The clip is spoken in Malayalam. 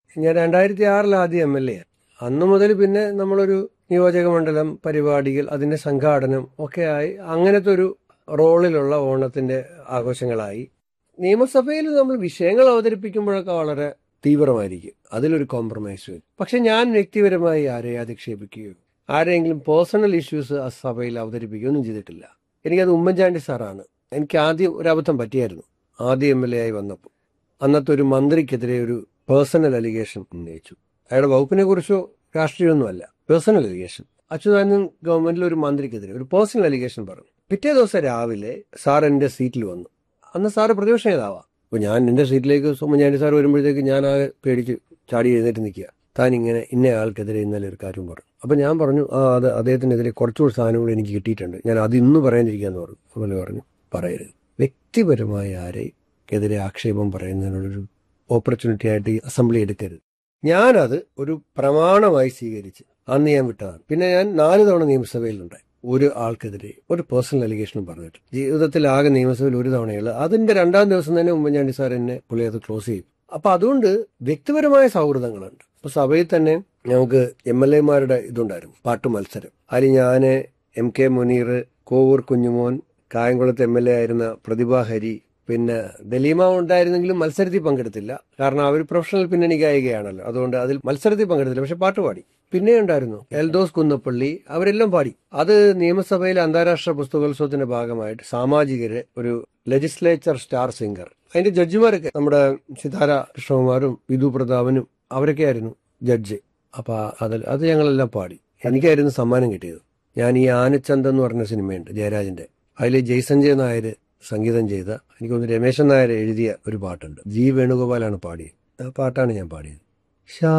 ഞാൻ രണ്ടായിരത്തി ആറിൽ ആദ്യം എം എൽ എ അന്നു മുതൽ പിന്നെ നമ്മളൊരു നിയോജക മണ്ഡലം പരിപാടികൾ അതിന്റെ സംഘാടനം ഒക്കെ ആയി അങ്ങനത്തെ ഒരു റോളിലുള്ള ഓണത്തിന്റെ ആഘോഷങ്ങളായി നിയമസഭയിൽ നമ്മൾ വിഷയങ്ങൾ അവതരിപ്പിക്കുമ്പോഴൊക്കെ വളരെ തീവ്രമായിരിക്കും അതിലൊരു കോംപ്രമൈസ് വരും പക്ഷെ ഞാൻ വ്യക്തിപരമായി ആരെ അധിക്ഷേപിക്കുകയോ ആരെങ്കിലും പേഴ്സണൽ ഇഷ്യൂസ് ആ സഭയിൽ അവതരിപ്പിക്കുകയോ ഒന്നും ചെയ്തിട്ടില്ല എനിക്കത് ഉമ്മൻചാണ്ടി സാറാണ് എനിക്ക് ആദ്യം ഒരു അബദ്ധം പറ്റിയായിരുന്നു ആദ്യം എം എൽ എ ആയി വന്നപ്പോൾ അന്നത്തെ ഒരു മന്ത്രിക്കെതിരെ ഒരു പേഴ്സണൽ അലിഗേഷൻ ഉന്നയിച്ചു അയാളുടെ വകുപ്പിനെ കുറിച്ചോ രാഷ്ട്രീയമൊന്നുമല്ല പേഴ്സണൽ അലിഗേഷൻ അച്യുതാനന്ദൻ ഗവൺമെന്റിൽ ഒരു മന്ത്രിക്കെതിരെ ഒരു പേഴ്സണൽ അലിഗേഷൻ പറഞ്ഞു പിറ്റേ ദിവസം രാവിലെ സാർ എന്റെ സീറ്റിൽ വന്നു അന്ന് സാറ് പ്രതിപക്ഷ നേതാവാ അപ്പൊ ഞാൻ എന്റെ സീറ്റിലേക്ക് ഉമ്മൻചാണ്ടി സാർ വരുമ്പോഴത്തേക്ക് ഞാൻ ആകെ പേടിച്ച് ചാടി എഴുന്നേറ്റ് നിൽക്കുക താൻ ഇങ്ങനെ ഇന്ന ആൾക്കെതിരെ ഇന്നലെ ഒരു കാര്യം പറഞ്ഞു അപ്പൊ ഞാൻ പറഞ്ഞു ആ അത് അദ്ദേഹത്തിനെതിരെ കുറച്ചുകൂടി സാധനങ്ങൾ എനിക്ക് കിട്ടിയിട്ടുണ്ട് ഞാൻ അത് ഇന്ന് പറയാനിരിക്കാന്ന് പറഞ്ഞു അതുപോലെ പറഞ്ഞു പറയരുത് വ്യക്തിപരമായ ആരെക്കെതിരെ ആക്ഷേപം പറയുന്നതിനുള്ളൊരു ഓപ്പർച്യൂണിറ്റി ആയിട്ട് ഈ അസംബ്ലി എടുക്കരുത് ഞാനത് ഒരു പ്രമാണമായി സ്വീകരിച്ച് അന്ന് ഞാൻ വിട്ടതാണ് പിന്നെ ഞാൻ നാല് തവണ നിയമസഭയിലുണ്ടായി ഒരു ആൾക്കെതിരെ ഒരു പേഴ്സണൽ അലിഗേഷനും പറഞ്ഞിട്ട് ജീവിതത്തിൽ ആകെ നിയമസഭയിൽ ഒരു തവണയുള്ളൂ അതിന്റെ രണ്ടാം ദിവസം തന്നെ ഉമ്മൻചാണ്ടി സാർ എന്നെ പുള്ളി അത് ക്ലോസ് ചെയ്യും അപ്പൊ അതുകൊണ്ട് വ്യക്തിപരമായ സൗഹൃദങ്ങളുണ്ട് ഇപ്പൊ സഭയിൽ തന്നെ ഞങ്ങൾക്ക് എം എൽ എമാരുടെ ഇതുണ്ടായിരുന്നു പാട്ട് മത്സരം അതിൽ ഞാന് എം കെ മുനീർ കോവൂർ കുഞ്ഞുമോൻ കായംകുളത്ത് എം എൽ എ ആയിരുന്ന പ്രതിഭ ഹരി പിന്നെ ദലീമ ഉണ്ടായിരുന്നെങ്കിലും മത്സരത്തിൽ പങ്കെടുത്തില്ല കാരണം അവർ പ്രൊഫഷണൽ പിന്നണി ഗായികയാണല്ലോ അതുകൊണ്ട് അതിൽ മത്സരത്തിൽ പങ്കെടുത്തില്ല പക്ഷെ പാട്ട് പാടി പിന്നെ ഉണ്ടായിരുന്നു എൽദോസ് കുന്നപ്പള്ളി അവരെല്ലാം പാടി അത് നിയമസഭയിലെ അന്താരാഷ്ട്ര പുസ്തകോത്സവത്തിന്റെ ഭാഗമായിട്ട് സാമാജികര് ഒരു ലെജിസ്ലേച്ചർ സ്റ്റാർ സിംഗർ അതിന്റെ ജഡ്ജിമാരൊക്കെ നമ്മുടെ സിതാര കൃഷ്ണകുമാരും വിധു പ്രതാപനും അവരൊക്കെ ആയിരുന്നു ജഡ്ജ് അപ്പൊ അതിൽ അത് ഞങ്ങളെല്ലാം പാടി എനിക്കായിരുന്നു സമ്മാനം കിട്ടിയത് ഞാൻ ഈ ആനച്ചന്ത് എന്ന് പറഞ്ഞ സിനിമയുണ്ട് ജയരാജന്റെ അതിൽ ജയ്സഞ്ജയ് നായർ സംഗീതം ചെയ്ത എനിക്ക് തോന്നുന്നു രമേശൻ നായർ എഴുതിയ ഒരു പാട്ടുണ്ട് ജി വേണുഗോപാലാണ് പാടിയത് ആ പാട്ടാണ് ഞാൻ പാടിയത്